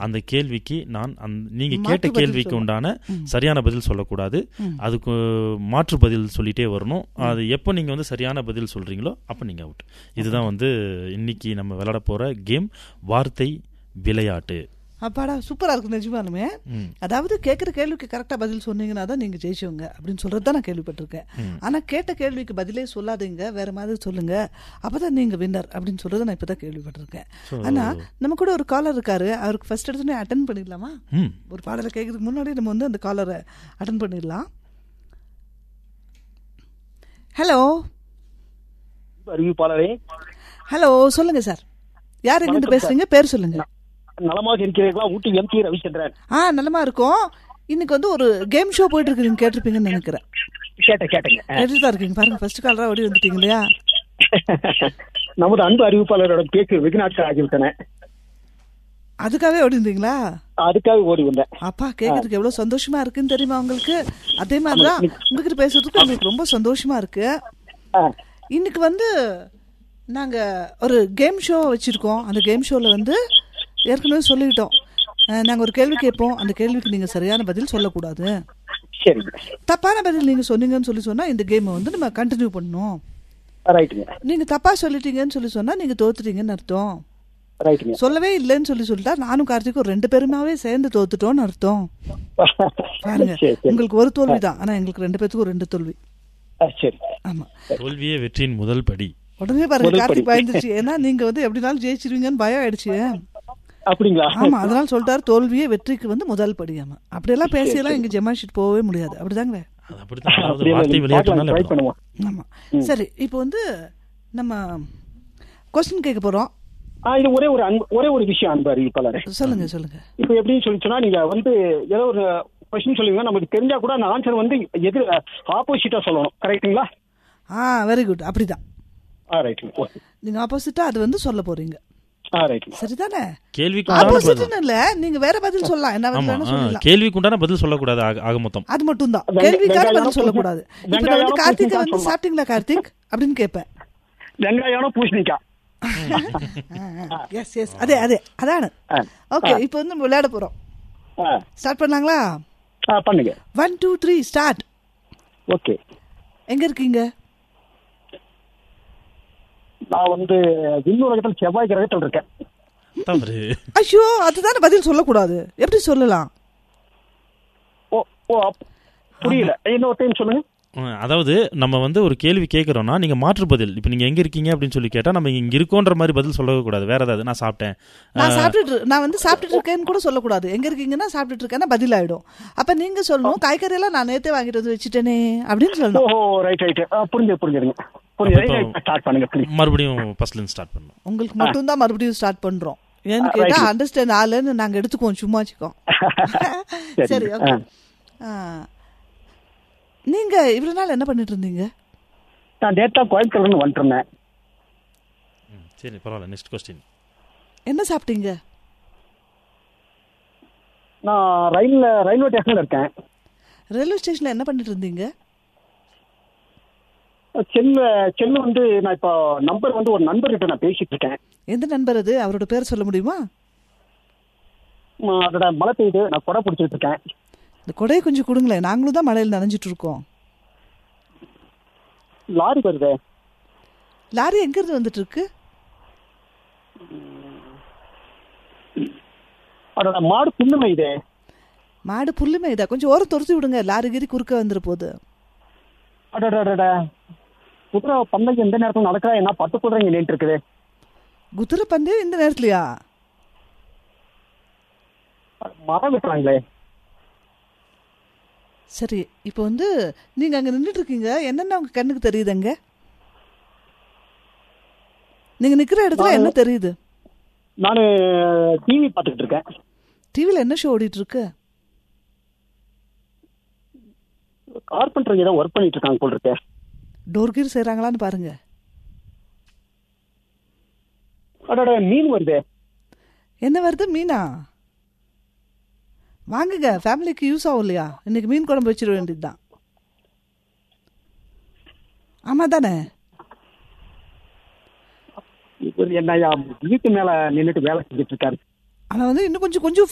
அந்த கேள்விக்கு நான் அந்த நீங்க மாற்று கேட்ட பதில் கேள்விக்கு சொல்லணும். உண்டான ம். சரியான பதில் சொல்லக்கூடாது ம். அதுக்கு மாற்று பதில் சொல்லிட்டே வரணும் அது எப்போ நீங்க வந்து சரியான பதில் சொல்றீங்களோ அப்போ நீங்க அவுட் இதுதான் வந்து இன்னைக்கு நம்ம விளையாட போற கேம் வார்த்தை விளையாட்டு அப்பாடா சூப்பரா இருக்கு நிஜமாலுமே ம். அதாவது கேட்குற கேள்விக்கு கரெக்டா பதில் சொன்னீங்கன்னா தான் நீங்க ஜெயிச்சவங்க அப்படின்னு சொல்றது தான் நான் கேள்விப்பட்டிருக்கேன் ம். ஆனா கேட்ட கேள்விக்கு பதிலே சொல்லாதீங்க வேற மாதிரி சொல்லுங்க அப்பதான் நீங்க வின்னர் அப்படின்னு சொல்றதை நான் இப்பதான் கேள்விப்பட்டிருக்கேன் So- ஆனா நம்ம கூட ஒரு காலர் இருக்காரு அவருக்கு ஃபர்ஸ்ட் எடுத்தோடனே அட்டன் பண்ணிடலாமா ம் ஒரு பாடலை கேட்கறதுக்கு முன்னாடி நம்ம வந்து அந்த காலரை அட்டன் பண்ணிடலாம் ஹலோ அறிவிப்பாளரே ஹலோ சொல்லுங்க சார் யார் எங்கிருந்து வணக்கம் பேசுறீங்க பேர் சொல்லுங்க நலமாக இருக்கிறீர்களா ஊட்டி எம் கே ரவிச்சந்திரன் ஆ நல்லமா இருக்கும் இன்னைக்கு வந்து ஒரு கேம் ஷோ போயிட்டு இருக்கு நீங்க கேட்டிருப்பீங்கன்னு நினைக்கிறேன் கேட்டேன் கேட்டேங்க கேட்டுட்டு தான் இருக்கீங்க பாருங்க ஃபர்ஸ்ட் காலரா ஓடி வந்துட்டீங்க இல்லையா நமது அன்பு அறிவிப்பாளரோட பேச்சு வெகு நாட்கள் ஆகிவிட்டன அதுக்காகவே ஓடி இருந்தீங்களா அதுக்காக ஓடி வந்தேன் அப்பா கேட்கறதுக்கு எவ்வளவு சந்தோஷமா இருக்குன்னு தெரியுமா உங்களுக்கு அதே மாதிரிதான் உங்ககிட்ட பேசுறதுக்கு எங்களுக்கு ரொம்ப சந்தோஷமா இருக்கு ஆ, இன்னைக்கு வந்து நாங்க ஒரு கேம் ஷோ வச்சிருக்கோம் அந்த கேம் ஷோல வந்து ஏற்கனவே சொல்லிட்டோம் அஹ், நாங்க ஒரு கேள்வி கேட்போம் அந்த கேள்விக்கு நீங்க சரியான பதில் சொல்லக்கூடாது சரிங்க தப்பான பதில் நீங்க சொன்னீங்கன்னு சொல்லி சொன்னா இந்த கேமை வந்து நம்ம கண்டினியூ பண்ணணும் ரைட்டுங்க நீங்க தப்பா சொல்லிட்டீங்கன்னு சொல்லி சொன்னா நீங்க தோத்துட்டீங்கன்னு அர்த்தம் ரைட்டுங்க சொல்லவே இல்லைன்னு சொல்லி சொல்லிட்டா நானும் கார்த்திக்கும் ரெண்டு பேருமாவே சேர்ந்து தோத்துட்டோம்னு அர்த்தம் பாருங்க சரி சரி உங்களுக்கு ஒரு தோல்வி தான் ஆனா எங்களுக்கு ரெண்டு பேத்துக்கும் ரெண்டு தோல்வி ஆ, சரி ஆமா தோல்வியே வெற்றியின் முதல் படி உடனே பாருங்க முதல் கார்த்திக் படி. பயந்துச்சு ஏன்னா நீங்க வந்து எப்படினாலும் ஜெயிச்சிருவீங்கன்னு பயம் ஆயிடுச்சு அப்படிங்களா ஆமா அதனால சொல்லிட்டாரு தோல்வியே வெற்றிக்கு வந்து முதல் படி ஆமா அப்படியெல்லாம் பேசியெல்லாம் இங்க ஜெமா ஷீட் போகவே முடியாது அப்படிதாங்களே அது அப்படித்தான் அதாவது அப்படியே வார்த்தை ட்ரை விளையாட்டுனால அப்படிதான். பண்ணுவோம் ஆமா சரி இப்போ வந்து நம்ம கொஸ்டின் கேட்க போறோம் ஆ இது ஒரே ஒரு அன்பு ஒரே ஒரு விஷயம் அன்பு அறிவிப்பாளரே சொல்லுங்க சொல்லுங்க இப்போ எப்படின்னு சொல்லி சொன்னா நீங்க வந்து ஏதோ ஒரு கொஸ்டின் சொல்லுவீங்க நமக்கு தெரிஞ்சா கூட அந்த ஆன்சர் வந்து எதிர் ஆப்போசிட்டா சொல்லணும் கரெக்ட்டுங்களா ஆ வெரி குட் அப்படிதான் ஆ ரைட்டுங்க ஓகே நீங்க ஆப்போசிட்டா அது வந்து சொல்ல போறீங்க ஆ ரைட்டுங்க சரிதானே கேள்விக்கு உண்டான பதில் ஆப்போசிட்னு இல்ல நீங்க வேற பதில் சொல்லலாம் என்ன பதில் ஆமா வேணா ஆ, சொல்லலாம் கேள்விக்கு உண்டான பதில் சொல்லக்கூடாது ஆக- ஆக மொத்தம் அது மட்டும் தான் வெங்க- கேள்விக்கான வெங்காயம் பதில் சொல்லக்கூடாது இப்ப நான் வந்து வெங்காயம் கார்த்திகை பூசணிக்காய் வந்து சொல்லலாம். சாப்பிட்டீங்களா கார்த்திக் அப்படின்னு கேட்பேன் வெங்காயம் பூசணிக்காய் எஸ் எஸ் அதே அதே அதான ஆ. ஓகே இப்போ வந்து நம்ம விளையாட போறோம் ஆ ஸ்டார்ட் பண்ணலாங்களா ஆ பண்ணுங்க one two three start okay எங்க இருக்கீங்க நான் வந்து விண்ணுலகத்தில் செவ்வாய் கிரகத்தில் இருக்கேன் தவறு ஐயோ அதுதானே பதில் சொல்லக்கூடாது எப்படி சொல்லலாம் ஓ ஓ அப்- புரியல இன்னொரு டைம் சொல்லுங்க ஆ, அதாவது நம்ம வந்து ஒரு கேள்வி கேட்குறோம்னா நீங்க மாற்று பதில் இப்போ நீங்க எங்க இருக்கீங்க அப்படின்னு சொல்லி கேட்டா நம்ம இங்க இருக்கோன்ற மாதிரி பதில் சொல்லவே கூடாது வேற ஏதாவது நான் சாப்பிட்டேன் நான் சாப்பிட்டுட்டு இரு- நான் வந்து சாப்பிட்டுட்டு இருக்கேன்னு கூட சொல்லக்கூடாது எங்க இருக்கீங்கன்னா சாப்பிட்டுட்டு இருக்கேன்னா பதில் ஆயிடும் அப்ப நீங்க சொல்லணும் காய்கறி எல்லாம் நான் நேத்தே வாங்கிட்டு வந்து வச்சுட்டேனே அப்படின்னு சொல்லணும் ஓஹோ ரைட் ரைட் புரிஞ்சு புரிஞ்சுதுங்க புரியுது அப்ப ஸ்டார்ட் பண்ணுங்க ப்ளீஸ் மறுபடியும் ஃபர்ஸ்ட்ல இருந்து ஸ்டார்ட் பண்ணணும் உங்களுக்கு மட்டும்தான் மறுபடியும் ஸ்டார்ட் பண்றோம் ஏன்னு ஆ, கேட்டா right. அண்டர்ஸ்டாண்ட் ஆளுன்னு நாங்க எடுத்துக்குவோம் சும்மா வச்சுக்கோம் சரி, சரி ஓகே ஆ. நீங்க இவ்வளவு நாள் என்ன பண்ணிட்டு இருந்தீங்க நான் டேட்டா கோயம்புத்தூர்னு வந்துருந்தேன் ம், சரி பரவாயில்ல நெக்ஸ்ட் கொஸ்டின் என்ன சாப்பிட்டீங்க நான் ரயில்ல ரயில்வே ஸ்டேஷன்ல இருக்கேன் ரயில்வே ஸ்டேஷன்ல என்ன பண்ணிட்டு இருந்தீங்க செல்லு செல்லு வந்து நான் இப்போ நம்பர் வந்து ஒரு நண்பர்கிட்ட நான் பேசிட்டு இருக்கேன் எந்த நண்பர் அது அவரோட பேர் சொல்ல முடியுமா ம, அதோட மழை பெய்யுது நான் கொடை பிடிச்சிட்டு இருக்கேன் இந்த கொடையை கொஞ்சம் கொடுங்களேன் நாங்களும் தான் மழையில் நனைஞ்சிட்டு இருக்கோம் லாரி வருது லாரி எங்க இருந்து வந்துட்டு இருக்கு அதோட மாடு புண்ணு மேயுது மாடு புல்லுமே இதா கொஞ்சம் ஓரம் துரத்தி விடுங்க லாரி கீரி குறுக்க வந்துட போகுது அடடடட குதிரை பந்தயம் எந்த நேரத்தில் நடக்கிறா என்ன பத்து குதிரை இங்க நின்று இருக்குது குதிரை பந்தயம் இந்த நேரத்துலயா மரம் வெட்டுறாங்களே சரி இப்போ வந்து நீங்க அங்க நின்றுட்டு இருக்கீங்க என்னென்ன உங்க கண்ணுக்கு தெரியுதுங்க நீங்க நிக்கிற இடத்துல என்ன தெரியுது நான் டிவி பார்த்துக்கிட்டு இருக்கேன் டிவில என்ன ஷோ ஓடிட்டு இருக்கு கார்பெண்டர் ஏதோ ஒர்க் பண்ணிட்டு இருக்காங்க போல் இருக்கு டோர் கீர் செய்றாங்களான்னு பாருங்க அடட மீன் வருது என்ன வருது மீனா வாங்குங்க ஃபேமிலிக்கு யூஸ் ஆகும் இல்லையா இன்னைக்கு மீன் குழம்பு வச்சிட வேண்டியதுதான் ஆமா தானே இவர் என்னையா வீட்டு மேல நின்னுட்டு வேலை செஞ்சுட்டு இருக்காரு ஆனா வந்து இன்னும் கொஞ்சம் கொஞ்சம்